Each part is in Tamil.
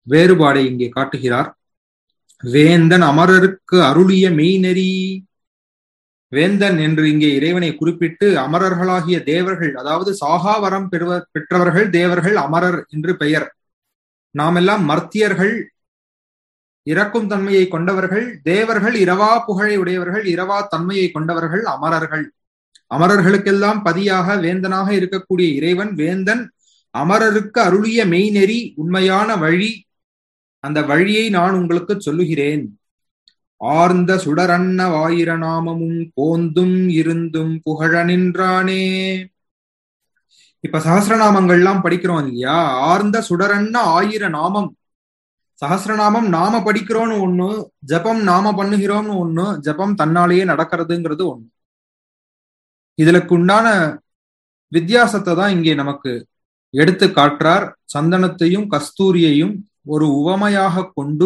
வேறுபாடை இங்கே காட்டுகிறார் வேந்தன் அமரருக்கு அருளிய மெய்நெறி வேந்தன் என்று இங்கே இறைவனை குறிப்பிட்டு அமரர்களாகிய தேவர்கள் அதாவது சாகாவரம் பெறுவ பெற்றவர்கள் தேவர்கள் அமரர் என்று பெயர் நாமெல்லாம் மர்த்தியர்கள் இறக்கும் தன்மையை கொண்டவர்கள் தேவர்கள் இரவா புகழை உடையவர்கள் இரவா தன்மையை கொண்டவர்கள் அமரர்கள் அமரர்களுக்கெல்லாம் பதியாக வேந்தனாக இருக்கக்கூடிய இறைவன் வேந்தன் அமரருக்கு அருளிய மெய்நெறி உண்மையான வழி அந்த வழியை நான் உங்களுக்கு சொல்லுகிறேன் ஆர்ந்த சுடரன்ன வாயிரநாமமும் போந்தும் இருந்தும் புகழ நின்றானே இப்ப சகசிரநாமங்கள்லாம் படிக்கிறோம் இல்லையா ஆர்ந்த சுடரன்ன ஆயிர நாமம் சகசிரநாமம் நாம படிக்கிறோம்னு ஒண்ணு ஜபம் நாம பண்ணுகிறோம்னு ஒண்ணு ஜபம் தன்னாலேயே நடக்கிறதுங்கிறது ஒண்ணு இதுலக்கு உண்டான வித்தியாசத்தை தான் இங்கே நமக்கு எடுத்து காட்டுறார் சந்தனத்தையும் கஸ்தூரியையும் ஒரு உவமையாக கொண்டு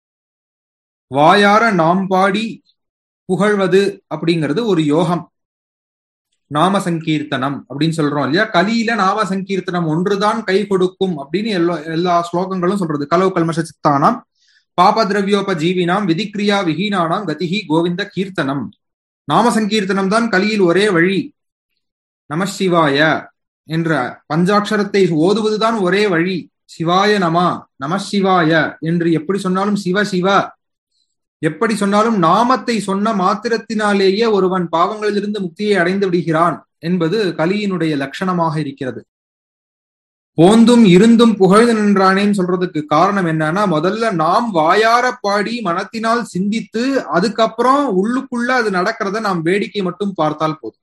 வாயார நாம் பாடி புகழ்வது அப்படிங்கிறது ஒரு யோகம் நாம சங்கீர்த்தனம் அப்படின்னு சொல்றோம் இல்லையா கலியில நாம சங்கீர்த்தனம் ஒன்றுதான் கை கொடுக்கும் அப்படின்னு எல்லா எல்லா ஸ்லோகங்களும் சொல்றது கலவு கல்மஷ சித்தானாம் பாப திரவியோப ஜீவினாம் விதிக்ரியா விஹீனானாம் கதிகி கோவிந்த கீர்த்தனம் நாம சங்கீர்த்தனம் தான் கலியில் ஒரே வழி நம சிவாய என்ற பஞ்சாட்சரத்தை ஓதுவதுதான் ஒரே வழி சிவாய நமா நம சிவாய என்று எப்படி சொன்னாலும் சிவ சிவ எப்படி சொன்னாலும் நாமத்தை சொன்ன மாத்திரத்தினாலேயே ஒருவன் பாவங்களிலிருந்து முக்தியை அடைந்து விடுகிறான் என்பது கலியினுடைய லட்சணமாக இருக்கிறது போந்தும் இருந்தும் புகழ்ந்து நின்றானேன்னு சொல்றதுக்கு காரணம் என்னன்னா முதல்ல நாம் வாயார பாடி மனத்தினால் சிந்தித்து அதுக்கப்புறம் உள்ளுக்குள்ள அது நடக்கிறத நாம் வேடிக்கை மட்டும் பார்த்தால் போதும்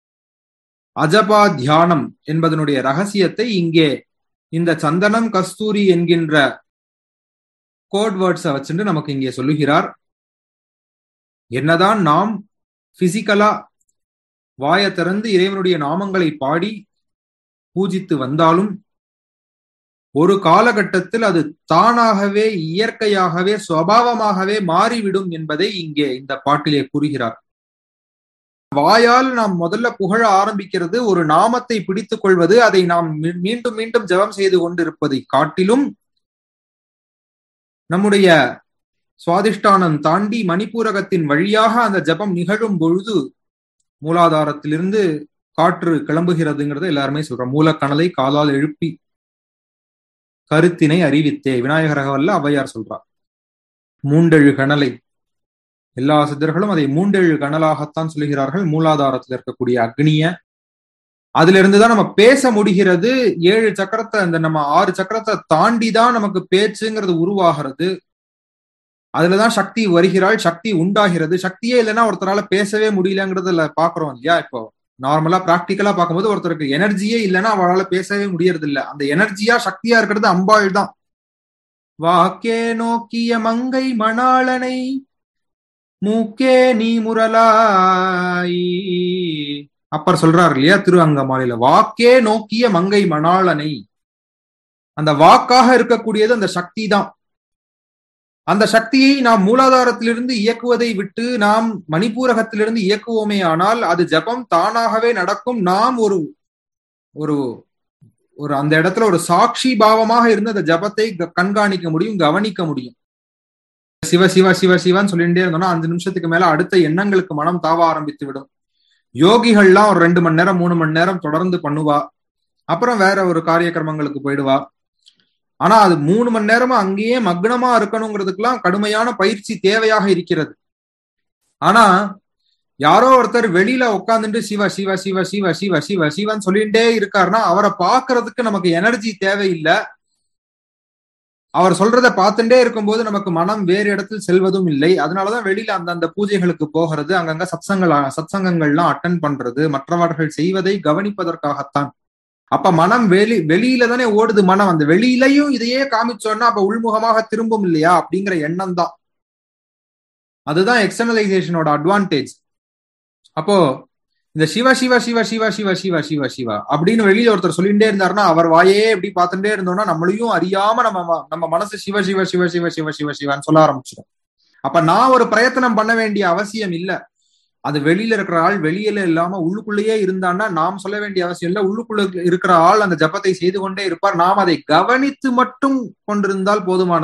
அஜபா தியானம் என்பதனுடைய ரகசியத்தை இங்கே இந்த சந்தனம் கஸ்தூரி என்கின்ற கோட் வேர்ட்ஸை வச்சுட்டு நமக்கு இங்கே சொல்லுகிறார் என்னதான் நாம் பிசிக்கலா வாய திறந்து இறைவனுடைய நாமங்களை பாடி பூஜித்து வந்தாலும் ஒரு காலகட்டத்தில் அது தானாகவே இயற்கையாகவே சுவாவமாகவே மாறிவிடும் என்பதை இங்கே இந்த பாட்டிலே கூறுகிறார் வாயால் நாம் முதல்ல புகழ ஆரம்பிக்கிறது ஒரு நாமத்தை பிடித்துக் கொள்வது அதை நாம் மீண்டும் மீண்டும் ஜபம் செய்து கொண்டிருப்பதை காட்டிலும் நம்முடைய சுவாதிஷ்டானம் தாண்டி மணிப்பூரகத்தின் வழியாக அந்த ஜபம் நிகழும் பொழுது மூலாதாரத்திலிருந்து காற்று கிளம்புகிறதுங்கிறத எல்லாருமே சொல்றோம் மூலக்கணலை காலால் எழுப்பி கருத்தினை அறிவித்தே விநாயகரகவல்ல ஔவையார் சொல்றார் மூண்டெழு கணலை எல்லா சித்தர்களும் அதை மூண்டெழு கணலாகத்தான் சொல்லுகிறார்கள் மூலாதாரத்தில் இருக்கக்கூடிய அக்னிய அதுல இருந்துதான் நம்ம பேச முடிகிறது ஏழு சக்கரத்தை அந்த நம்ம ஆறு சக்கரத்தை தாண்டி தான் நமக்கு பேச்சுங்கிறது உருவாகிறது அதுலதான் சக்தி வருகிறாள் சக்தி உண்டாகிறது சக்தியே இல்லைன்னா ஒருத்தரால பேசவே முடியலங்கிறதுல பாக்குறோம் இல்லையா இப்போ நார்மலா பிராக்டிக்கலா பார்க்கும்போது ஒருத்தருக்கு எனர்ஜியே இல்லைன்னா அவளால பேசவே முடியறது இல்ல அந்த எனர்ஜியா சக்தியா இருக்கிறது அம்பாள் தான் வாக்கே நோக்கிய மங்கை மணாளனை மூக்கே நீ முரலாய் அப்பர் சொல்றாரு இல்லையா திரு அங்கமாலையில வாக்கே நோக்கிய மங்கை மணாளனை அந்த வாக்காக இருக்கக்கூடியது அந்த சக்தி தான் அந்த சக்தியை நாம் மூலாதாரத்திலிருந்து இயக்குவதை விட்டு நாம் மணிப்பூரகத்திலிருந்து இயக்குவோமே ஆனால் அது ஜபம் தானாகவே நடக்கும் நாம் ஒரு ஒரு ஒரு அந்த இடத்துல ஒரு சாட்சி பாவமாக இருந்து அந்த ஜபத்தை கண்காணிக்க முடியும் கவனிக்க முடியும் சிவ சிவ சிவ சிவன்னு சொல்லிட்டே இருந்தோம்னா அஞ்சு நிமிஷத்துக்கு மேல அடுத்த எண்ணங்களுக்கு மனம் தாவ ஆரம்பித்து விடும் யோகிகள்லாம் ஒரு ரெண்டு மணி நேரம் மூணு மணி நேரம் தொடர்ந்து பண்ணுவா அப்புறம் வேற ஒரு காரிய கிரமங்களுக்கு போயிடுவா ஆனா அது மூணு மணி நேரமா அங்கேயே மக்னமா இருக்கணுங்கிறதுக்கெல்லாம் கடுமையான பயிற்சி தேவையாக இருக்கிறது ஆனா யாரோ ஒருத்தர் வெளியில உட்காந்துட்டு சிவ சிவ சிவ சிவ சிவ சிவ சிவன் சொல்லிட்டே இருக்காருன்னா அவரை பாக்குறதுக்கு நமக்கு எனர்ஜி தேவையில்லை அவர் சொல்றத பார்த்துட்டே இருக்கும்போது நமக்கு மனம் வேறு இடத்தில் செல்வதும் இல்லை அதனாலதான் வெளியில அந்தந்த பூஜைகளுக்கு போகிறது அங்கங்க சத்சங்கள் சத்சங்கங்கள்லாம் அட்டன் பண்றது மற்றவர்கள் செய்வதை கவனிப்பதற்காகத்தான் அப்ப மனம் வெளி வெளியில தானே ஓடுது மனம் அந்த வெளியிலையும் இதையே காமிச்சோன்னா அப்ப உள்முகமாக திரும்பும் இல்லையா அப்படிங்கிற எண்ணம் தான் அதுதான் எக்ஸ்டர்னலைசேஷனோட அட்வான்டேஜ் அப்போ இந்த சிவ சிவ சிவ சிவ சிவ சிவ சிவ சிவ அப்படின்னு வெளியில ஒருத்தர் சொல்லிட்டே இருந்தாருன்னா அவர் வாயே எப்படி பார்த்துட்டே இருந்தோம்னா நம்மளையும் அறியாம நம்ம நம்ம மனசு சிவ சிவ சிவ சிவ சிவ சிவ சிவன்னு சொல்ல ஆரம்பிச்சிடும் அப்ப நான் ஒரு பிரயத்தனம் பண்ண வேண்டிய அவசியம் இல்ல அது வெளியில இருக்கிற ஆள் வெளியில இல்லாம உள்ளுக்குள்ளேயே இருந்தான்னா நாம் சொல்ல வேண்டிய அவசியம் இல்ல உள்ளுக்குள்ள இருக்கிற ஆள் அந்த ஜப்பத்தை செய்து கொண்டே இருப்பார் நாம் அதை கவனித்து மட்டும் கொண்டிருந்தால் போதுமானது